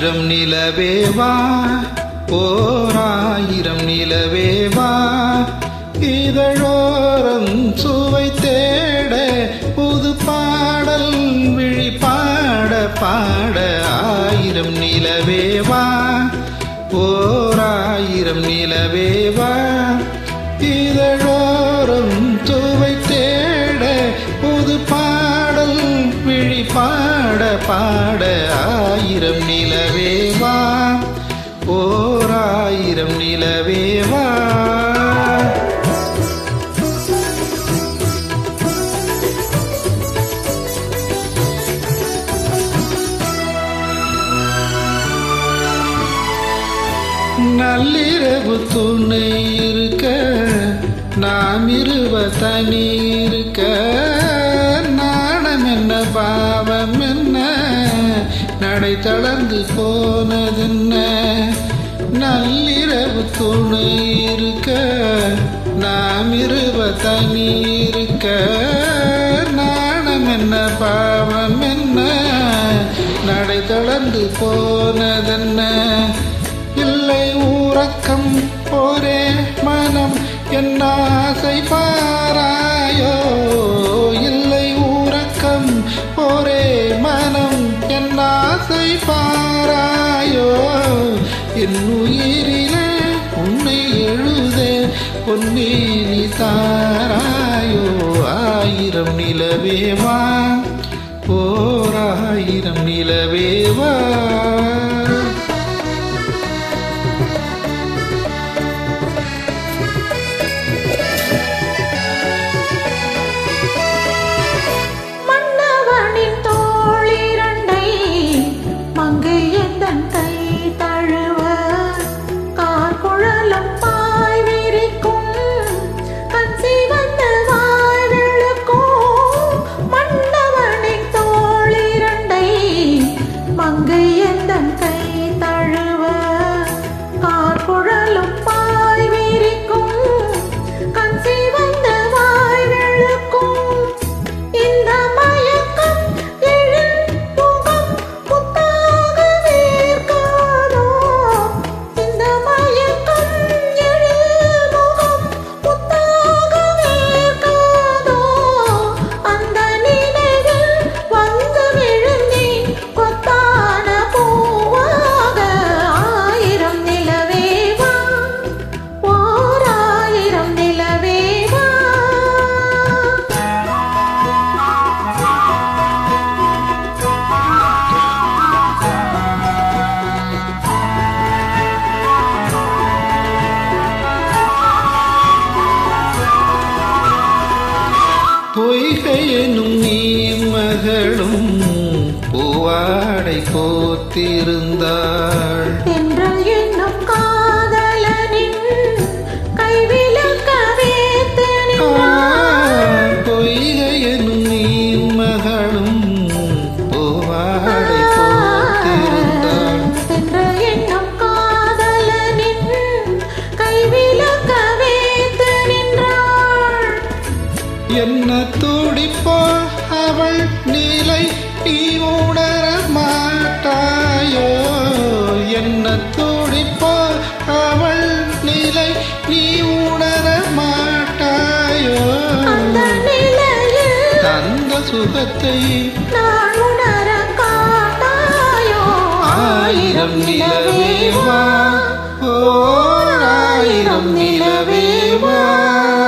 ஆயிரம் நிலவேவா ஓராயிரம் நிலவேவா இதழோரம் சுவை தேட புது பாடல் விழி பாட பாட ஆயிரம் நிலவேவா ஓராயிரம் நிலவேவா இதழோரம் சுவை தேட புது பாடல் விழி பாட பாட ஆயிரம் நிலவேவா ஓராயிரம் நிலவேவா நள்ளிரவு துணை இருக்க நாம் இருவ தனி இருக்க நாணம் என்ன பாவம் என்ன நடை தளர்ந்து போனதென்ன நள்ளிரவு துணை இருக்க நாம் இருவ தனி இருக்க நாணம் என்ன பாவம் என்ன நடை தளர்ந்து போனதென்ன இல்லை ஊரக்கம் ஒரே மனம் என் ஆசை பாராயோ இல்லை ஊரக்கம் ஒரே மனம் என் ஆசை பாராயோ என் உயிரிலே உன்னை எழுத பொன்னே நீ தாராயோ ஆயிரம் நிலவேவா ஓராயிரம் நிலவேவா மன்னவனின் தோளிரண்டை மங்கை எந்தன் கை தழுவ கார்குழலும் பாய் விரிக்கும் கண் சிவந்த வாய்விழுக்கும் மன்னவனின் தோளிரண்டை மங்கை எந்தன் கை தழுவ கார்குழலும் பாய் விரிக்கும் கண் சிவந்த வாய்விழுக்கும் இந்த மயக்கம் எழில் முகம் முத்தாக வேர்க்காதோ இந்த மயக்கம் எழில் முகம் முத்தாக வேர்க்காதோ அந்த நினைவில் வந்து விழுந்தேன் கொத்தான பூவாக ஆயிரம் நிலவேவா ஓர் ஆயிரம் நிலவேவா பொய்கை எனும் நீர் மகளும் பூவாடை போத்திருந்தாள் தென்றல் என்னும் காதலனின் கைவிலக்கவே தெனினாள். பொய்கை எனும் நீர் மகளும் பூவாடை போத்திருந்தாள் தென்றல் என்னும் காதலனின் கைவிலக்கவே தெனின்றாள். என்ன துடிப்போ அவள் நிலை நீ உணர மாட்டாயோ என்ன துடிப்போ அவள் நிலை நீ உணர மாட்டாயோ அந்த நிலையில் தந்த சுகத்தை நான் உணர காட்டாயோ ஆயிரம் நிலவேவா ஓர் ஆயிரம் நிலவேவா